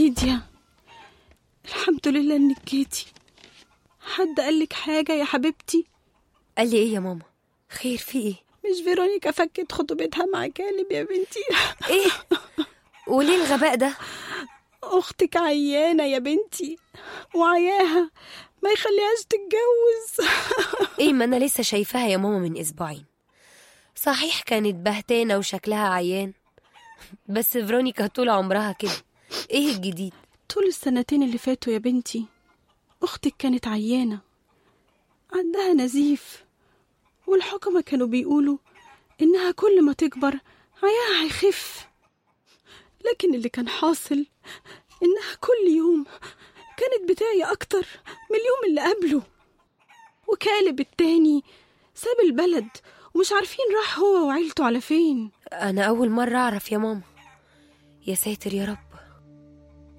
ليديا الحمد لله انك جيتي حد قالك حاجة يا حبيبتي قال لي ايه يا ماما خير في ايه مش فيرونيكا فكت خطوبتها مع كالب يا بنتي ايه وليه الغباء ده اختك عيانة يا بنتي وعياها ما يخليهاش تتجوز ايه ما انا لسه شايفاها يا ماما من اسبوعين صحيح كانت بهتانة وشكلها عيان بس فيرونيكا طول عمرها كده ايه الجديد طول السنتين اللي فاتوا يا بنتي اختك كانت عيانة عندها نزيف والحكمة كانوا بيقولوا إنها كل ما تكبر عياها هيخف لكن اللي كان حاصل إنها كل يوم كانت بتعي أكتر من اليوم اللي قبله وكالب التاني ساب البلد ومش عارفين راح هو وعيلته على فين انا اول مرة اعرف يا ماما يا ساتر يا رب